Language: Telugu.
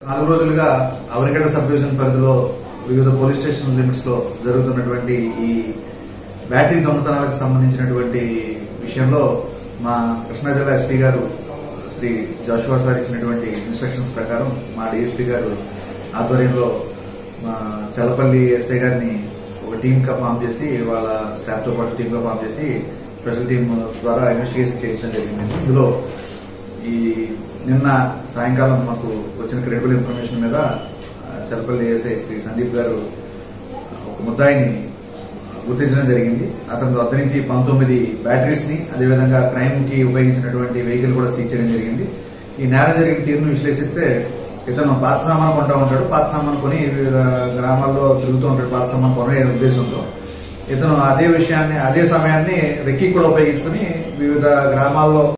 నాలుగు రోజులుగా అవరిగడ్డ సబ్ డివిజన్ పరిధిలో వివిధ పోలీస్ స్టేషన్ లిమిట్స్ లో జరుగుతున్నటువంటి ఈ బ్యాటరీ దొంగతనాలకు సంబంధించినటువంటి విషయంలో మా కృష్ణా జిల్లా ఎస్పీ గారు శ్రీ జాషువా సార్ ఇచ్చినటువంటి ఇన్స్ట్రక్షన్స్ ప్రకారం మా డిఎస్పీ గారు ఆధ్వర్యంలో మా చల్లపల్లి ఎస్ఐ గారిని ఒక టీమ్ గా ఫామ్ చేసి వాళ్ళ స్టాఫ్ తో పాటు టీమ్ గా ఫామ్ చేసి స్పెషల్ టీమ్ ద్వారా ఇన్వెస్టిగేషన్ చేయించడం జరిగింది ఇందులో ఈ నిన్న సాయంకాలం మాకు వచ్చిన క్రెడిబుల్ ఇన్ఫర్మేషన్ మీద ఆ, చల్లపల్లి ఎస్ఐ శ్రీ సందీప్ గారు ఒక ముద్దాయిని గుర్తించడం జరిగింది అతని వద్ద నుంచి పంతొమ్మిది బ్యాటరీస్ ని అదేవిధంగా క్రైమ్ కి ఉపయోగించినటువంటి వెహికల్ కూడా సీజ్ చేయడం జరిగింది ఈ నేరం జరిగిన తీరును విశ్లేషిస్తే ఇతను పాత సామాన్ కొంటా ఉంటాడు పాత సామాన్ కొని వివిధ గ్రామాల్లో తిరుగుతూ ఉంటాడు పాత సామాన్ కొనే ఉద్దేశంతో ఇతను అదే విషయాన్ని అదే సమయాన్ని రెక్కి కూడా ఉపయోగించుకుని వివిధ గ్రామాల్లో